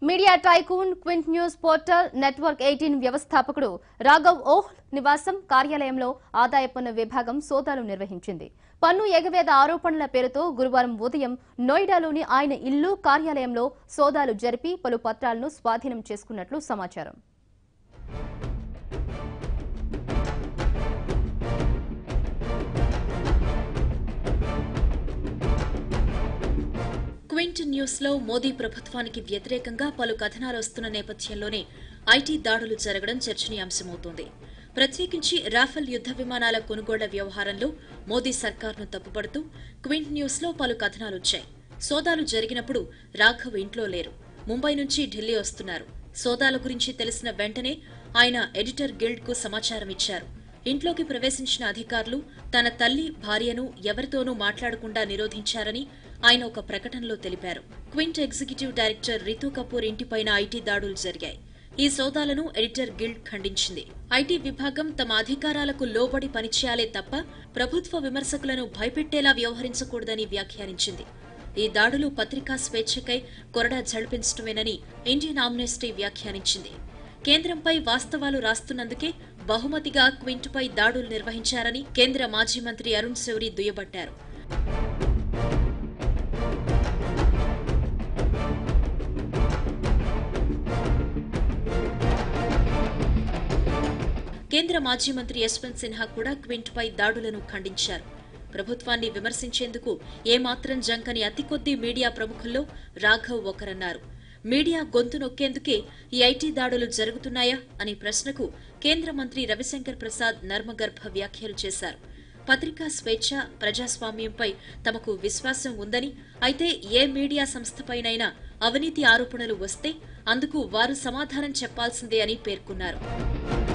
media tycoon Quint news portal network eighteen వ్యవస్థాపకుడు రాఘవ్ ఓహ్ నివాసం కార్యాలయంలో ఆదాయ పన్ను విభాగం సోదాలు నిర్వహించింది పన్ను ఎగవేత ఆరోపణల పేరుతో గురువారం ఉదయం నోయిడాలోని ఆయన ఇల్లు కార్యాలయంలో సోదాలు జరిపి పలు పత్రాలను స్వాధీనం చేసుకున్నట్లు సమాచారం క్వింట్ న్యూస్ లో మోదీ ప్రభుత్వానికి వ్యతిరేకంగా పలు కథనాలు వస్తున్న నేపథ్యంలోనే ఐటీ దాడులు జరగడం చర్చనీయాంశమవుతోంది ప్రత్యేకించి రాఫెల్ యుద్ధ విమానాల కొనుగోళ్ల వ్యవహారంలో మోదీ సర్కార్ను తప్పుపడుతూ క్వింట్ న్యూస్ లో పలు కథనాలొచ్చాయి సోదాలు జరిగినప్పుడు రాఘవ్ ఇంట్లో లేరు ముంబై నుంచి ఢిల్లీ వస్తున్నారు సోదాల గురించి తెలిసిన వెంటనే ఆయన ఎడిటర్ గిల్డ్ కు సమాచారం ఇచ్చారు ఇంట్లోకి ప్రవేశించిన అధికారులు తన తల్లి భార్యను ఎవరితోనూ మాట్లాడకుండా నిరోధించారని ఆయన ఒక ప్రకటనలో తెలిపారు Quint executive director Ritu Kapoor ఇంటిపైన ఐటీ దాడులు జరిగాయి ఈ సోదాలను ఎడిటర్ గిల్డ్ ఖండించింది ఐటీ విభాగం తమ అధికారాలకు లోబడి పనిచేయాలే తప్ప ప్రభుత్వ విమర్శకులను భయపెట్టేలా వ్యవహరించకూడదని వ్యాఖ్యానించింది ఈ దాడులు పత్రికా స్వేచ్ఛకై కొరడా జడిపించడమేనని ఇండియన్ ఆమ్నెస్టీ వ్యాఖ్యానించింది కేంద్రంపై వాస్తవాలు రాస్తున్నందుకే బహుమతిగా క్వింట్పై దాడులు నిర్వహించారని కేంద్ర మాజీ మంత్రి అరుణ్ శౌరి దుయ్యబట్టారు కేంద్ర మాజీ మంత్రి యశ్వంత్ సిన్హా కూడా క్వింట్పై దాడులను ఖండించారు ప్రభుత్వాన్ని విమర్శించేందుకు ఏమాత్రం జంకని అతి కొద్ది మీడియా ప్రముఖుల్లో రాఘవ్ ఒకరన్నారు మీడియా గొంతు నొక్కేందుకే ఈ ఐటీ దాడులు జరుగుతున్నాయా అనే ప్రశ్నకు కేంద్ర మంత్రి రవిశంకర్ ప్రసాద్ నర్మగర్భ వ్యాఖ్యలు చేశారు పత్రికా స్వేచ్ఛ ప్రజాస్వామ్యంపై తమకు విశ్వాసం ఉందని అయితే ఏ మీడియా సంస్థపైనైనా అవినీతి ఆరోపణలు వస్తే అందుకు వారు సమాధానం చెప్పాల్సిందే అని పేర్కొన్నారు